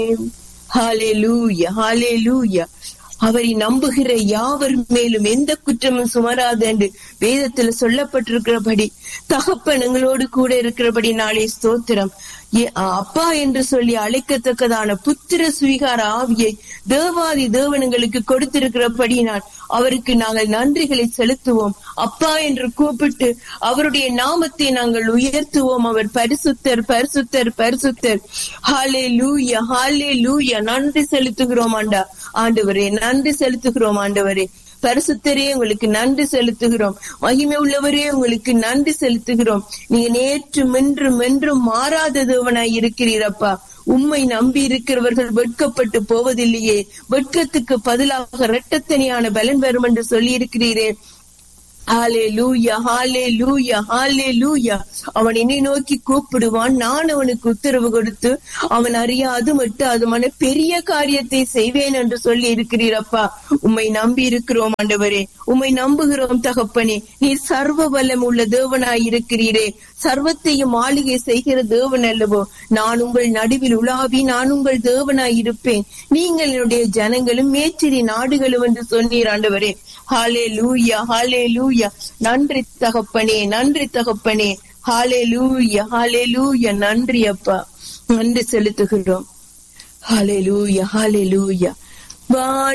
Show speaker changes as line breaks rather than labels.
ஹalleluya ஹalleluya அவரை நம்புகிற யாவர் மேலும் எந்த குற்றமும் சுமராது என்று வேதத்துல சொல்லப்பட்டிருக்கிறபடி தகப்பன் எங்களோடு கூட இருக்கிறபடி நாளை ஸ்தோத்திரம் ஏ- அப்பா என்று சொல்லி அழைக்கத்தக்கதான புத்திர சுவீகார ஆவியை தேவாதி தேவனுங்களுக்கு கொடுத்திருக்கிறபடியினால் அவருக்கு நாங்கள் நன்றிகளை செலுத்துவோம் அப்பா என்று கூப்பிட்டு அவருடைய நாமத்தை நாங்கள் உயர்த்துவோம் அவர் பரிசுத்தர் பரிசுத்தர் பரிசுத்தர் ஹாலே லூயா ஹாலே லூயா நன்றி செலுத்துகிறோம் ஆண்டா ஆண்டவரே நன்றி செலுத்துகிறோம் ஆண்டவரே பரிசுத்தரே உங்களுக்கு நன்றி செலுத்துகிறோம் மகிமை உள்ளவரே உங்களுக்கு நன்றி செலுத்துகிறோம் நீங்க நேற்றும் என்றும் என்றும் மாறாத தேவனாய் இருக்கிறீரப்பா உம்மை நம்பி இருக்கிறவர்கள் வெட்கப்பட்டு போவதில்லையே வெட்கத்துக்கு பதிலாக இரட்டத்தனியான பலன் வரும் என்று சொல்லி இருக்கிறீரே ஹாலே லூயா ஹாலே லூயா ஹாலே லூயா அவன் என்னை நோக்கி கூப்பிடுவான் நான் அவனுக்கு உத்தரவு கொடுத்து அவன் அறியாது மட்டும் அதுமான பெரிய காரியத்தை செய்வேன் என்று சொல்லி இருக்கிறீரப்பா உம்மை நம்பி இருக்கிறோம் ஆண்டவரே உம்மை நம்புகிறோம் தகப்பனே நீர் சர்வ வல்லம் உள்ள தேவனாய் இருக்கிறீரே சர்வத்தையும் ஆளுகை செய்கிற தேவன் அல்லவோ நான் உங்கள் நடுவில் உலாவி நான் உங்கள் தேவனாய் இருப்பேன் நீங்கள் என்னுடைய ஜனங்களும் மேற்றிரி நாடுகளும் என்று சொன்னீர் ஆண்டவரே ஹாலே லூயா ஹாலே லூயா நன்றி தகப்பனே நன்றி தகப்பனே ஹாலே லூயா ஹாலே லூயா நன்றி அப்பா நன்றி செலுத்துகிறோம் ஹாலே லூயா ஹாலே லூயா